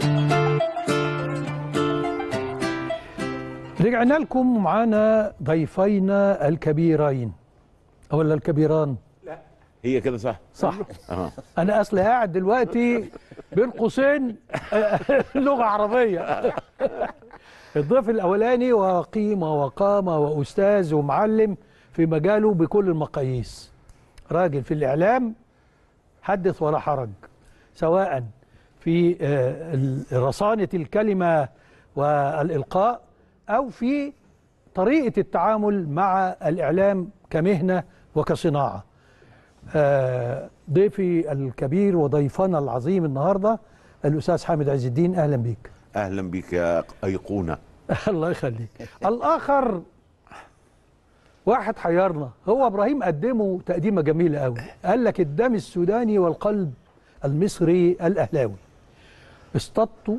رجعنا لكم ومعانا ضيفينا الكبيرين ولا الكبيران هي كده صح صح اه انا اصل قاعد دلوقتي بين قوسين لغه عربيه الضيف الاولاني وقيمه وقامه واستاذ ومعلم في مجاله بكل المقاييس راجل في الاعلام حدث ولا حرج سواء في آه، ال- رصانه الكلمه والالقاء او في طريقه التعامل مع الاعلام كمهنه وكصناعه آه، ضيفي الكبير وضيفنا العظيم النهارده الاستاذ حامد عز الدين اهلا بيك اهلا بك يا ايقونه الله يخليك الاخر واحد حيرنا هو ابراهيم قدمه تقديمه جميله قوي قال لك الدم السوداني والقلب المصري الاهلاوي اصطدته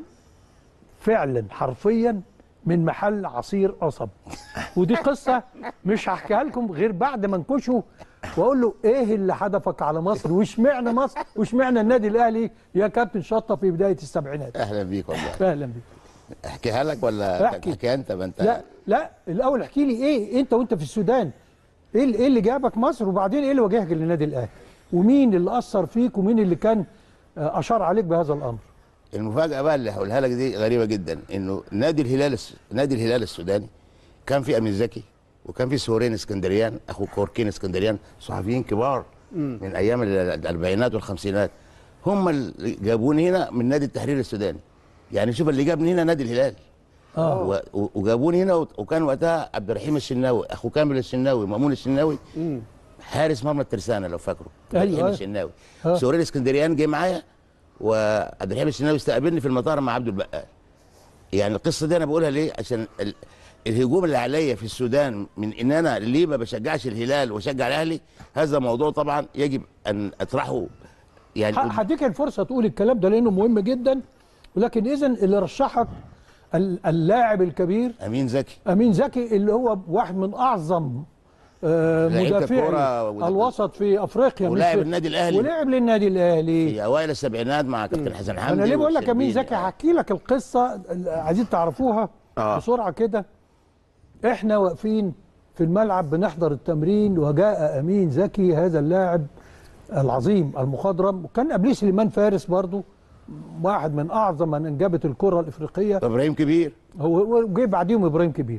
فعلا حرفيا من محل عصير قصب ودي قصه مش هحكيها لكم غير بعد ما انكشه واقول له ايه اللي حدفك على مصر واشمعنى مصر واشمعنى النادي الاهلي يا كابتن شطه في بدايه السبعينات اهلا بيك والله اهلا بيك احكيها لك ولا احكي. تحكيها انت ما انت لا لا الاول احكي لي ايه انت وانت في السودان ايه اللي- ايه اللي جابك مصر وبعدين ايه اللي واجهك للنادي الاهلي ومين اللي اثر فيك ومين اللي كان آه، اشار عليك بهذا الامر المفاجاه بقى اللي هقولها لك دي غريبه جدا انه نادي الهلال الس... نادي الهلال السوداني كان في امين زكي وكان في سورين اسكندريان اخو كوركين اسكندريان صحفيين كبار من ايام ال- الاربعينات والخمسينات هم اللي جابوني هنا من نادي التحرير السوداني يعني شوف اللي جابني هنا نادي الهلال اه و- و- وجابوني هنا وت- وكان وقتها عبد الرحيم الشناوي اخو كامل الشناوي مامون الشناوي حارس مرمى الترسانه لو فاكره عبد أيوة، الرحيم أيوة. الشناوي آه. سوري الاسكندريان جه معايا وعبد الرحيم الشناوي استقبلني في المطار مع عبد البقال يعني القصه دي انا بقولها ليه عشان ال... الهجوم اللي عليا في السودان من ان انا ليه ما بشجعش الهلال واشجع الاهلي هذا موضوع طبعا يجب ان اطرحه يعني ه- هديك الفرصه تقول الكلام ده لانه مهم جدا ولكن اذا اللي رشحك ال- اللاعب الكبير امين زكي امين زكي اللي هو واحد من اعظم آه، لعيبة مدافعي الكرة وال- الوسط في افريقيا مش ولاعب في- النادي الأهلي. ولعب للنادي الاهلي في اوائل السبعينات مع كابتن حسن حمدي انا ليه بقول لك امين والشربيني. زكي هحكي لك القصه اللي عايزين تعرفوها آه. بسرعه كده احنا واقفين في الملعب بنحضر التمرين وجاء امين زكي هذا اللاعب العظيم المخضرم وكان قبليه سليمان فارس برضو واحد من اعظم من انجبت الكره الافريقيه ابراهيم كبير هو وجه بعديهم ابراهيم كبير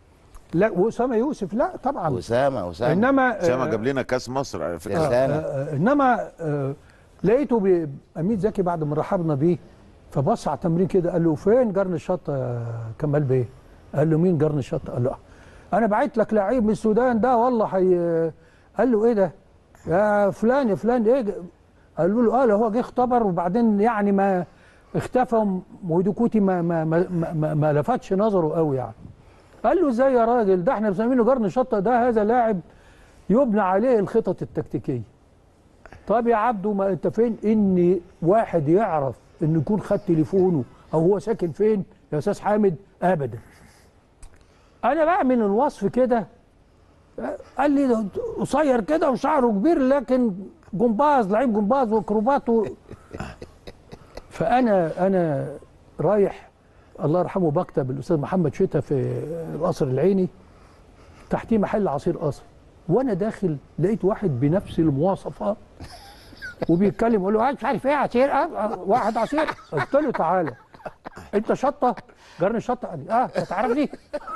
لا واسامه يوسف لا طبعا وسامه وسامه انما سامة آه، جاب لنا كاس مصر على يا فكره سلام. آه، آه، انما آه، لقيته ب- امين زكي بعد ما رحبنا بيه فبص على التمرين كده قال له فين جرن الشطه يا كمال بيه؟ قال له مين جرن الشطه؟ قال له آه. انا بعت لك لعيب من السودان ده والله حي قال له ايه ده؟ يا فلان يا فلان ايه ج- قالوا له اه هو جه اختبر وبعدين يعني ما اختفى ودكوتي ما ما ما, ما, ما, ما لفتش نظره قوي يعني قال له ازاي يا راجل ده احنا مسمينه جرن شطه ده هذا لاعب يبنى عليه الخطط التكتيكيه طب يا عبدو ما انت فين ان واحد يعرف انه يكون خد تليفونه او هو ساكن فين يا استاذ حامد ابدا انا بقى من الوصف كده قال لي ده قصير كده وشعره كبير لكن جمباز لعيب جمباز وكروبات و... فانا انا رايح الله يرحمه بكتب الاستاذ محمد شتا في القصر العيني تحتيه محل عصير قصر وانا داخل لقيت واحد بنفس المواصفات وبيتكلم يقول له "آه، مش عارف ايه عصير آه، آه، واحد عصير قلت له تعالى انت شطه جرني شطه قال لي اه انت تعرفني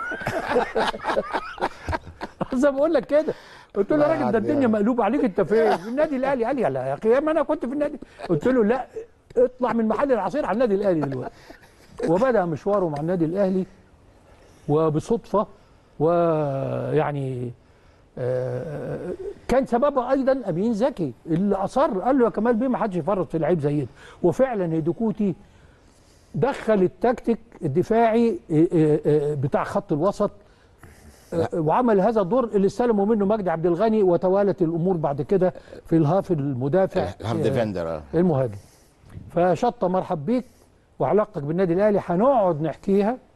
زي ما بقول لك كده قلت له يا راجل ده الدنيا مقلوبه عليك انت فين؟ في النادي الاهلي قال لي لا يا اخي ما انا كنت في النادي قلت له لا اطلع من محل العصير على النادي الاهلي دلوقتي وبدا مشواره مع النادي الاهلي وبصدفه ويعني آه، كان سببها ايضا امين زكي اللي اصر قال له يا كمال بيه ما حدش يفرط في لعيب زي ده وفعلا هيدوكوتي دخل التكتيك الدفاعي آه، آه، آه، بتاع خط الوسط آه، وعمل هذا الدور اللي استلموا منه مجدي عبد الغني وتوالت الامور بعد كده في الهاف المدافع الهاف آه، ديفندر اه المهاجم فشطه مرحب بيك وعلاقتك بالنادي الاهلي هنقعد نحكيها